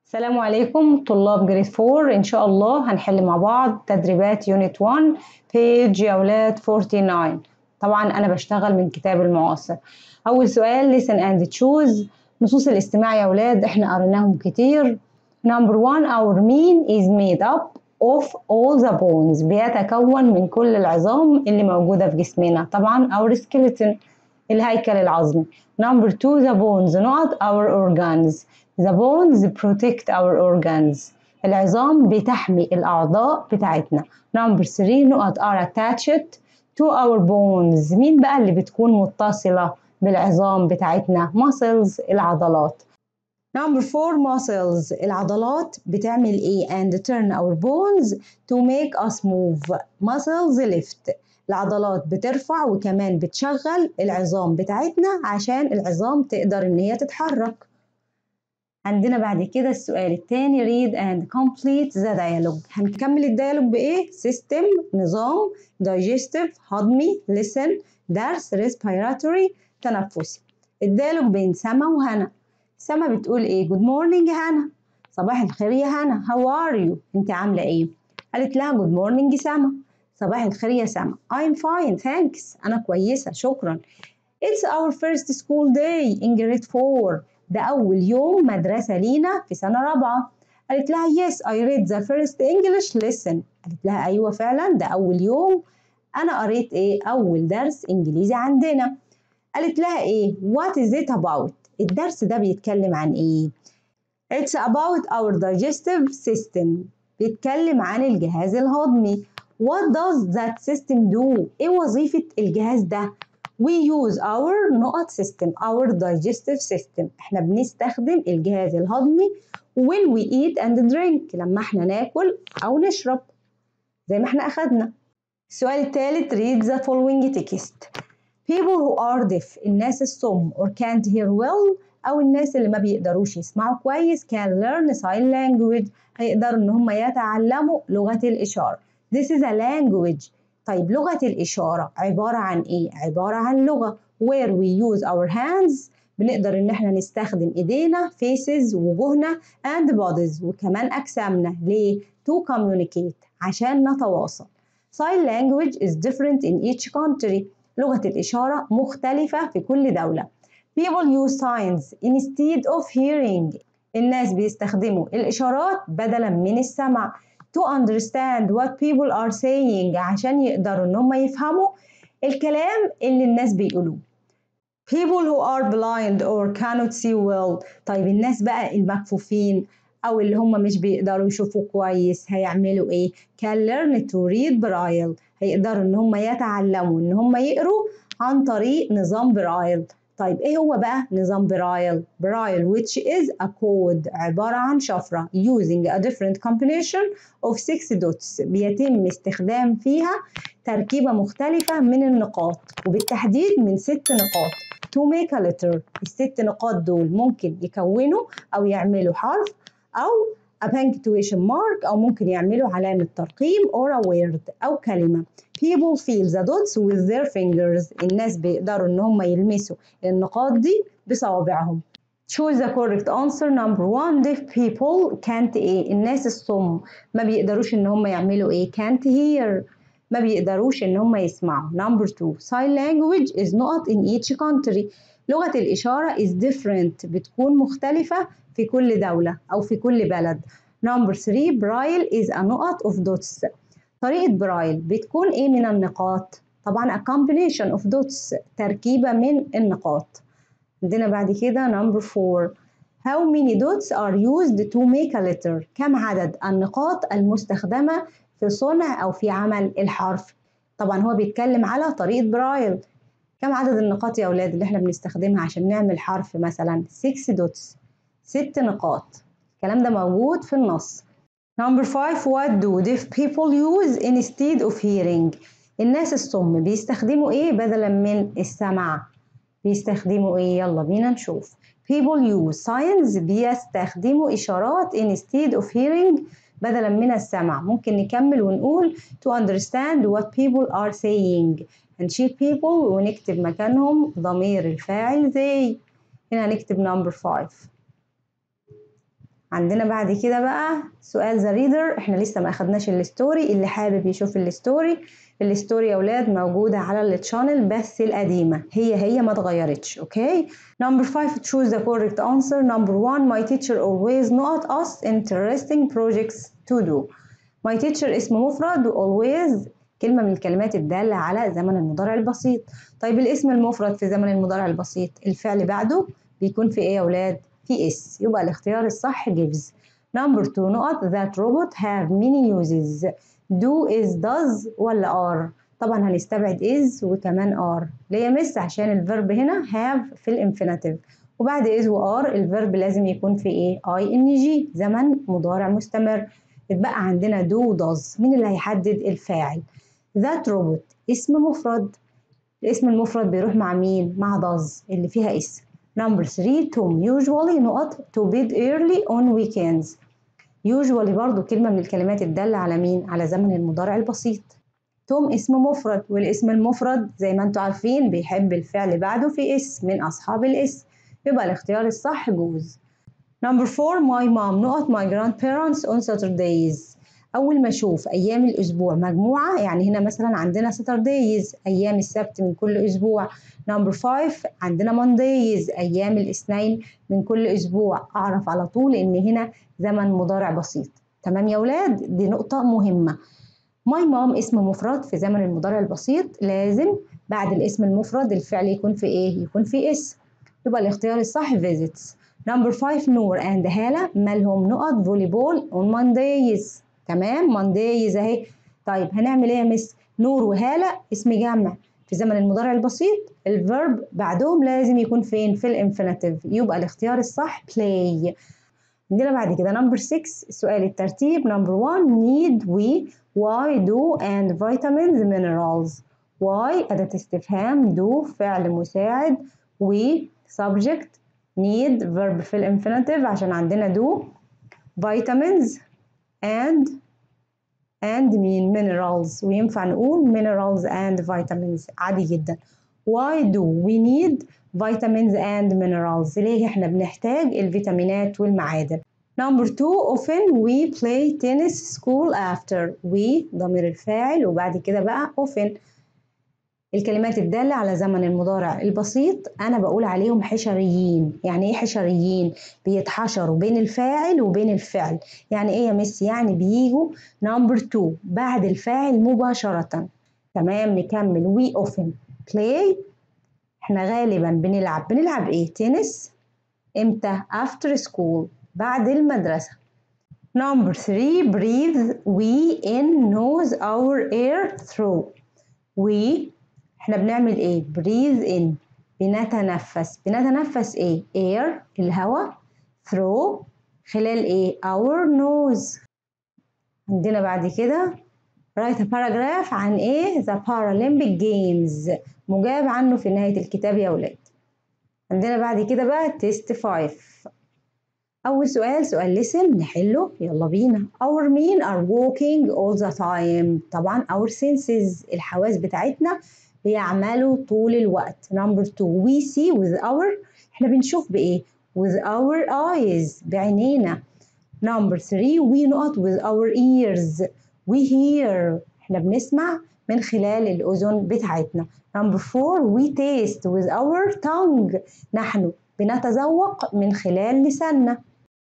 السلام عليكم طلاب جريد 4 إن شاء الله هنحل مع بعض تدريبات يونت 1 بيج يا أولاد 49 طبعا أنا بشتغل من كتاب المعاصر أول سؤال listen and choose نصوص الاستماع يا أولاد إحنا قريناهم كتير number one our mean is made up of all the bones بيتكون من كل العظام اللي موجودة في جسمنا طبعا our skeleton الهيكل العظمي number two the bones not our organs the bones protect our organs العظام بتحمي الأعضاء بتاعتنا number three نقط are attached to our bones مين بقى اللي بتكون متصلة بالعظام بتاعتنا muscles العضلات Number four muscles العضلات بتعمل ايه and turn our bones to make us move muscles lift العضلات بترفع وكمان بتشغل العظام بتاعتنا عشان العظام تقدر ان هي تتحرك عندنا بعد كده السؤال الثاني read and complete the dialogue هنكمل الديالوج بايه system نظام digestive هضمي listen درس respiratory تنفسي الديالوج بين سما وهنا سما بتقول ايه good morning هنا صباح الخير يا هنا how are you انت عامله ايه قالت لها good morning سما صباح الخير يا سما I'm fine thanks أنا كويسة شكرا It's our first school day in grade 4 ده أول يوم مدرسة لينا في سنة رابعة قالت لها yes I read the first English lesson قالت لها أيوة فعلا ده أول يوم أنا قريت إيه أول درس إنجليزي عندنا قالت لها إيه what is it about الدرس ده بيتكلم عن إيه It's about our digestive system بيتكلم عن الجهاز الهضمي What does that system do? إيه وظيفة الجهاز ده؟ We use our نقط system, our digestive system. إحنا بنستخدم الجهاز الهضمي when we eat and drink لما إحنا ناكل أو نشرب زي ما إحنا أخدنا. السؤال الثالث read the following text. People who are deaf الناس الصم or can't hear well أو الناس اللي ما بيقدروش يسمعوا كويس can learn sign language هيقدروا إن هم يتعلموا لغة الإشارة. This is a language. طيب لغة الإشارة عبارة عن إيه؟ عبارة عن لغة where we use our hands بنقدر إن إحنا نستخدم إيدينا faces وجوهنا and bodies وكمان أجسامنا ليه؟ to communicate عشان نتواصل. Sign language is different in each country. لغة الإشارة مختلفة في كل دولة. People use signs instead of hearing. الناس بيستخدموا الإشارات بدلا من السمع. to understand what people are saying عشان يقدروا ان هم يفهموا الكلام اللي الناس بيقولوه people who are blind or cannot see well طيب الناس بقى المكفوفين او اللي هم مش بيقدروا يشوفوا كويس هيعملوا ايه can learn to read braille هيقدروا ان هم يتعلموا ان هم يقروا عن طريق نظام برايل طيب ايه هو بقى نظام برايل برايل which is a code عبارة عن شفرة using a different combination of six dots بيتم استخدام فيها تركيبة مختلفة من النقاط وبالتحديد من ست نقاط to make a letter الست نقاط دول ممكن يكونوا أو يعملوا حرف أو a punctuation mark أو ممكن يعملوا علامة ترقيم or a word أو كلمة people feel the dots with their fingers الناس بيقدروا إن هم يلمسوا النقاط دي بصوابعهم choose the correct answer number one deaf people can't إيه الناس الصم ما بيقدروش إن هم يعملوا إيه can't hear ما بيقدروش إن هم يسمعوا number two sign language is not in each country لغة الإشارة is different بتكون مختلفة في كل دولة أو في كل بلد. Number three, برايل is a نقط of dots. طريقة برايل بتكون إيه من النقاط؟ طبعا a combination of dots تركيبة من النقاط. عندنا بعد كده number four. How many dots are used to make a letter؟ كم عدد النقاط المستخدمة في صنع أو في عمل الحرف؟ طبعا هو بيتكلم على طريقة برايل. كم عدد النقاط يا أولاد اللي احنا بنستخدمها عشان نعمل حرف مثلا 6 dots ست نقاط الكلام ده موجود في النص Number five What do deaf people use instead of hearing الناس الصم بيستخدموا ايه بدلا من السمع بيستخدموا ايه يلا بينا نشوف People use signs بيستخدموا إشارات instead of hearing بدلا من السمع ممكن نكمل ونقول to understand what people are saying هنشيل people ونكتب مكانهم ضمير الفاعل they هنا هنكتب number five عندنا بعد كده بقى سؤال ذا ريدر احنا لسه ما اخدناش الستوري اللي حابب يشوف الستوري الستوري يا اولاد موجوده على التشانل بس القديمه هي هي ما اتغيرتش اوكي نمبر 5 choose the correct answer number 1 my teacher always not us interesting projects to do my teacher اسم مفرد و always كلمه من الكلمات الداله على زمن المضارع البسيط طيب الاسم المفرد في زمن المضارع البسيط الفعل بعده بيكون في ايه يا اولاد في اس يبقى الاختيار الصح gives number 2 نقط that robot have many uses do is does ولا are طبعا هنستبعد is وكمان are ليه يا مس عشان الفيرب هنا have في الانفينيتيف وبعد is و are الفيرب لازم يكون في ايه اي ان جي زمن مضارع مستمر يتبقى عندنا do does مين اللي هيحدد الفاعل that robot اسم مفرد الاسم المفرد بيروح مع مين مع does اللي فيها اسم number 3 توم usually نقط to bed early on weekends usually برضو كلمة من الكلمات الدالة على مين؟ على زمن المضارع البسيط توم اسم مفرد والاسم المفرد زي ما انتم عارفين بيحب الفعل بعده في اس من أصحاب الاسم يبقى الاختيار الصح جوز Number 4 my mom نقط my grandparents on Saturdays أول ما أشوف أيام الأسبوع مجموعة يعني هنا مثلا عندنا Saturdays أيام السبت من كل أسبوع نمبر 5 عندنا Mondays أيام الاثنين من كل أسبوع أعرف على طول إن هنا زمن مضارع بسيط تمام يا ولاد دي نقطة مهمة ماي مام اسم مفرد في زمن المضارع البسيط لازم بعد الاسم المفرد الفعل يكون في ايه؟ يكون في اس يبقى الاختيار الصح visits نمبر 5 نور اند هالة مالهم نقط فولي بول اون ماندايز تمام ماندايز اهي طيب هنعمل ايه يا مس؟ نور وهالة اسم جمع في زمن المضارع البسيط الفيرب بعدهم لازم يكون فين؟ في الانفينيتيف يبقى الاختيار الصح play عندنا بعد كده نمبر 6 سؤال الترتيب نمبر 1 need we why do and vitamins minerals why أداة استفهام do فعل مساعد we subject need verb في الانفينيتيف عشان عندنا do vitamins and and مين minerals وينفع نقول minerals and vitamins عادي جدا why do we need vitamins and minerals ليه احنا بنحتاج الفيتامينات والمعادن Number two, often we play tennis school after. We ضمير الفاعل وبعد كده بقى often الكلمات الدالة على زمن المضارع البسيط أنا بقول عليهم حشريين يعني إيه حشريين؟ بيتحشروا بين الفاعل وبين الفعل يعني إيه يا مس؟ يعني بيجوا number two بعد الفاعل مباشرة تمام نكمل we often play احنا غالبا بنلعب بنلعب ايه تنس امتى after school بعد المدرسة number three breathe we in nose our air through we احنا بنعمل ايه breathe in بنتنفس بنتنفس ايه air الهواء through خلال ايه our nose عندنا بعد كده write a paragraph عن ايه the Paralympic Games مجاب عنه في نهاية الكتاب يا ولاد عندنا بعد كده بقى تيست 5 أول سؤال سؤال listen نحله يلا بينا our mean are walking all the time طبعا our senses الحواس بتاعتنا بيعملوا طول الوقت number two we see with our احنا بنشوف بإيه with our eyes بعينينا number three we not with our ears we hear احنا بنسمع من خلال الأذن بتاعتنا number four we taste with our tongue نحن بنتذوق من خلال لساننا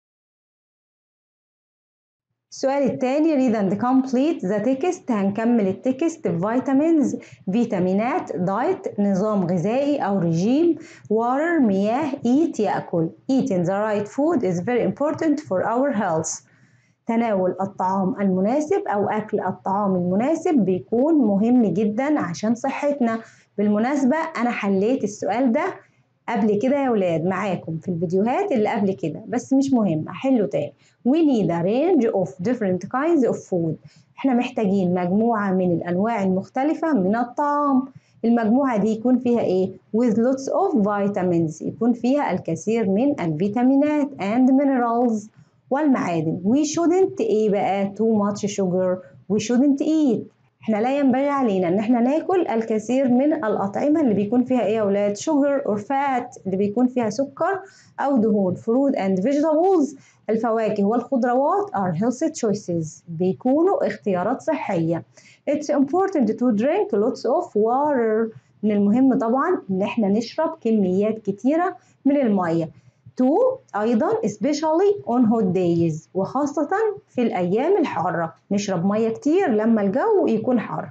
السؤال الثاني read and complete the text هنكمل التكست vitamins فيتامينات diet نظام غذائي أو رجيم water مياه eat يأكل eating the right food is very important for our health تناول الطعام المناسب أو أكل الطعام المناسب بيكون مهم جدا عشان صحتنا بالمناسبة أنا حليت السؤال ده قبل كده يا ولاد معاكم في الفيديوهات اللي قبل كده بس مش مهم أحله تاني we need a range of different kinds of food احنا محتاجين مجموعة من الأنواع المختلفة من الطعام المجموعة دي يكون فيها ايه with lots of vitamins يكون فيها الكثير من الفيتامينات and minerals والمعادن we shouldn't ايه بقى too much sugar we shouldn't eat احنا لا ينبغي علينا ان احنا ناكل الكثير من الاطعمه اللي بيكون فيها ايه يا اولاد sugar or fat اللي بيكون فيها سكر او دهون fruit and vegetables الفواكه والخضروات are healthy choices بيكونوا اختيارات صحيه it's important to drink lots of water من المهم طبعا ان احنا نشرب كميات كتيره من الميه تو ايضا especially on hot days وخاصة في الايام الحارة نشرب مية كتير لما الجو يكون حار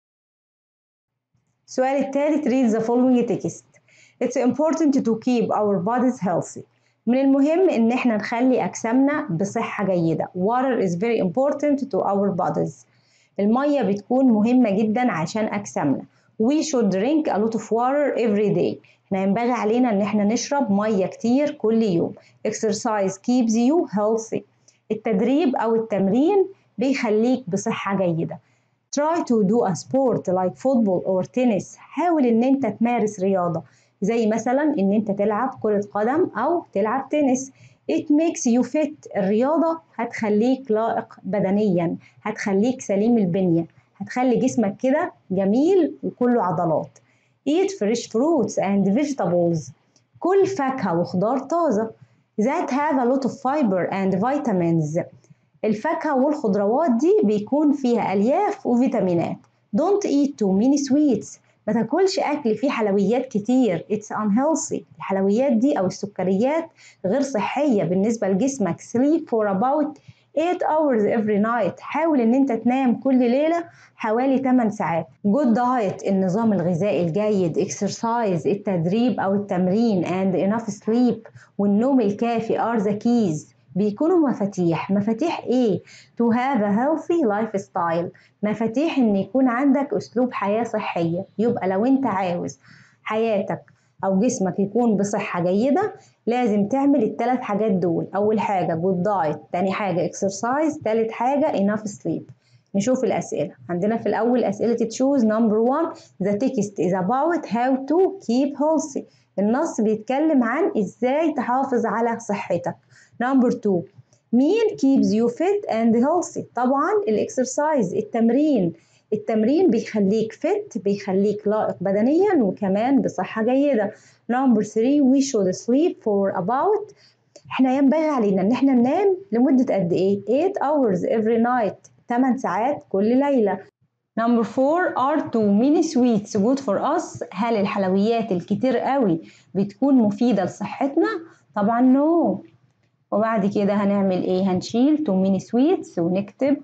السؤال الثالث read the following text It's important to keep our bodies healthy من المهم ان احنا نخلي اجسامنا بصحة جيدة water is very important to our bodies المية بتكون مهمة جدا عشان اجسامنا we should drink a lot of water every day احنا ينبغي علينا ان احنا نشرب ميه كتير كل يوم exercise keeps you healthy التدريب او التمرين بيخليك بصحه جيده try to do a sport like football or tennis حاول ان انت تمارس رياضه زي مثلا ان انت تلعب كره قدم او تلعب تنس it makes you fit الرياضه هتخليك لائق بدنيا هتخليك سليم البنيه هتخلي جسمك كده جميل وكله عضلات eat fresh fruits and vegetables كل فاكهة وخضار طازة that have a lot of fiber and vitamins الفاكهة والخضروات دي بيكون فيها ألياف وفيتامينات don't eat too many sweets ما تاكلش أكل فيه حلويات كتير it's unhealthy الحلويات دي أو السكريات غير صحية بالنسبة لجسمك sleep for about 8 hours every night حاول ان انت تنام كل ليلة حوالي 8 ساعات good diet النظام الغذائي الجيد exercise التدريب او التمرين and enough sleep والنوم الكافي are the keys بيكونوا مفاتيح مفاتيح ايه to have a healthy lifestyle مفاتيح ان يكون عندك اسلوب حياة صحية يبقى لو انت عاوز حياتك او جسمك يكون بصحة جيدة لازم تعمل الثلاث حاجات دول اول حاجة good diet تاني حاجة exercise تالت حاجة enough sleep نشوف الأسئلة عندنا في الأول أسئلة choose number one the text is about how to keep healthy النص بيتكلم عن ازاي تحافظ على صحتك number two مين keeps you fit and healthy طبعا الاكسرسايز التمرين التمرين بيخليك فت بيخليك لائق بدنيا وكمان بصحة جيدة number three we should sleep for about احنا ينبغي علينا ان احنا ننام لمدة قد ايه 8 hours every night 8 ساعات كل ليلة Number four are too many sweets good for us هل الحلويات الكتير قوي بتكون مفيدة لصحتنا؟ طبعا no وبعد كده هنعمل ايه؟ هنشيل too many sweets ونكتب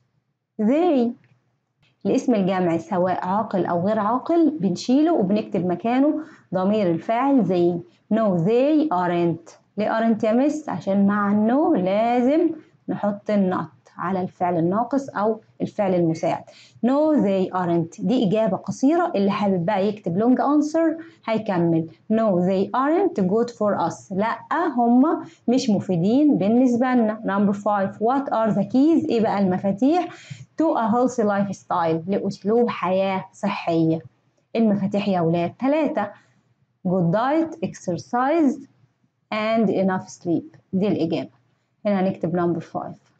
they الاسم الجمعي سواء عاقل أو غير عاقل بنشيله وبنكتب مكانه ضمير الفاعل زي no they aren't ليه aren't يا مس؟ عشان مع النو لازم نحط النوت على الفعل الناقص أو الفعل المساعد no they aren't دي إجابة قصيرة اللي حابب بقى يكتب long answer هيكمل no they aren't good for us لا هم مش مفيدين بالنسبة لنا number five what are the keys إيه بقى المفاتيح to a healthy lifestyle لأسلوب حياة صحية المفاتيح يا ولاد ثلاثة good diet exercise and enough sleep دي الإجابة هنا هنكتب number five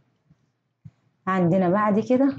عندنا بعد كده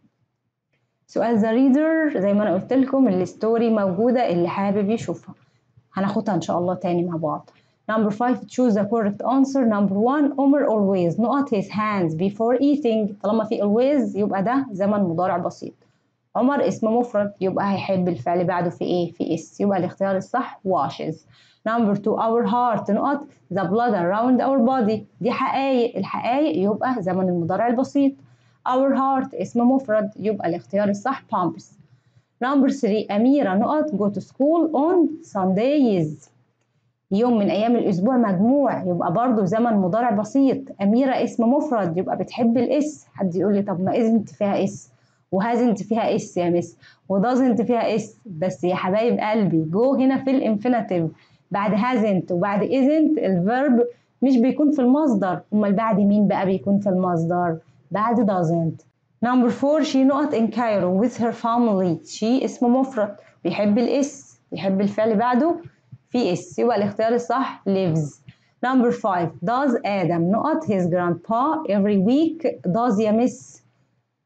سؤال ذا ريدر زي ما انا قلت لكم الستوري موجودة اللي حابب يشوفها هناخدها ان شاء الله تاني مع بعض Number five, choose the correct answer. Number one, Omar always not his hands before eating. طالما في always يبقى ده زمن مضارع بسيط. عمر اسم مفرد يبقى هيحب الفعل بعده في ايه؟ في اس. يبقى الاختيار الصح washes. Number two, our heart نقط the blood around our body. دي حقائق. الحقائق يبقى زمن المضارع البسيط. Our heart اسم مفرد يبقى الاختيار الصح pumps. Number three, أميرة نقط go to school on Sundays. يوم من أيام الأسبوع مجموع يبقى برضه زمن مضارع بسيط أميرة اسم مفرد يبقى بتحب الإس حد يقول لي طب ما إزنت فيها إس وهازنت فيها إس يا مس ودازنت فيها إس بس يا حبايب قلبي جو هنا في الانفينيتيف بعد هازنت وبعد إزنت الفيرب مش بيكون في المصدر أمال بعد مين بقى بيكون في المصدر بعد doesn't Number four she not in Cairo with her family she اسم مفرد بيحب الاس بيحب الفعل بعده في اس يبقى الاختيار الصح lives Number five does آدم نقط his grandpa every week does يا مس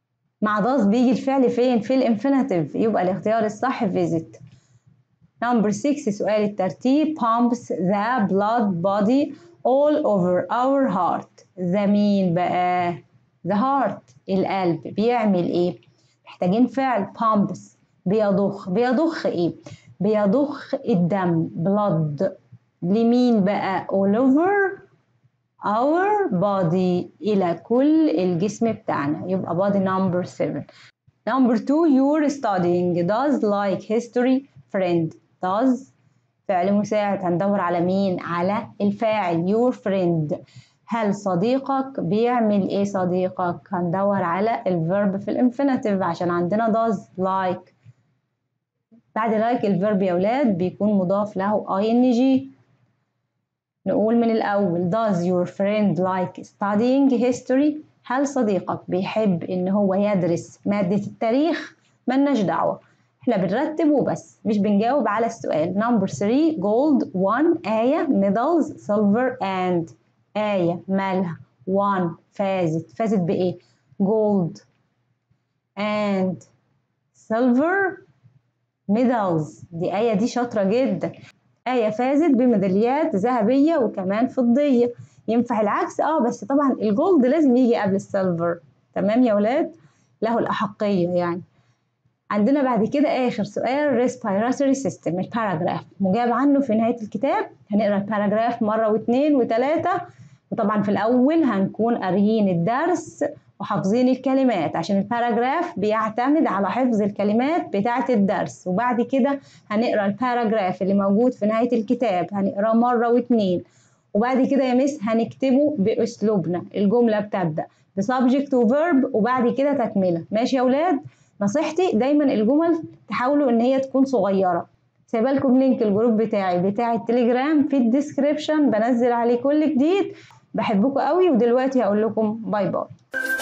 مع does بيجي الفعل فين في الانفينيتيف يبقى الاختيار الصح visit نمبر 6 سؤال الترتيب pumps the blood body all over our heart the مين بقى the heart القلب بيعمل ايه محتاجين فعل pumps بيضخ بيضخ ايه بيضخ الدم blood لمين بقى all over our body إلى كل الجسم بتاعنا يبقى body number 7 number 2 you're studying does like history friend does فعل مساعد هندور على مين على الفاعل your friend هل صديقك بيعمل ايه صديقك هندور على الفيرب في الانفينيتيف عشان عندنا does like بعد like الفيرب يا ولاد بيكون مضاف له ing نقول من الأول does your friend like studying history هل صديقك بيحب إن هو يدرس مادة التاريخ ملناش دعوة احنا بنرتب وبس مش بنجاوب على السؤال number 3 gold 1 آية medals silver and آية مالها 1 فازت فازت بإيه gold and silver medals دي آية دي شاطرة جدا آية فازت بميداليات ذهبية وكمان فضية ينفع العكس اه بس طبعا الجولد لازم يجي قبل السيلفر تمام يا ولاد له الأحقية يعني عندنا بعد كده آخر سؤال respiratory system الباراجراف مجاب عنه في نهاية الكتاب هنقرا الباراجراف مرة واثنين وثلاثة وطبعا في الأول هنكون قاريين الدرس وحافظين الكلمات عشان الباراجراف بيعتمد على حفظ الكلمات بتاعة الدرس وبعد كده هنقرا الباراجراف اللي موجود في نهاية الكتاب هنقراه مرة واتنين وبعد كده يا مس هنكتبه بأسلوبنا الجملة بتبدأ بسبجكت وفيرب وبعد كده تكملة ماشي يا ولاد نصيحتي دايما الجمل تحاولوا ان هي تكون صغيرة سايبه لكم لينك الجروب بتاعي بتاع التليجرام في الديسكريبشن بنزل عليه كل جديد بحبكم قوي ودلوقتي هقول لكم باي باي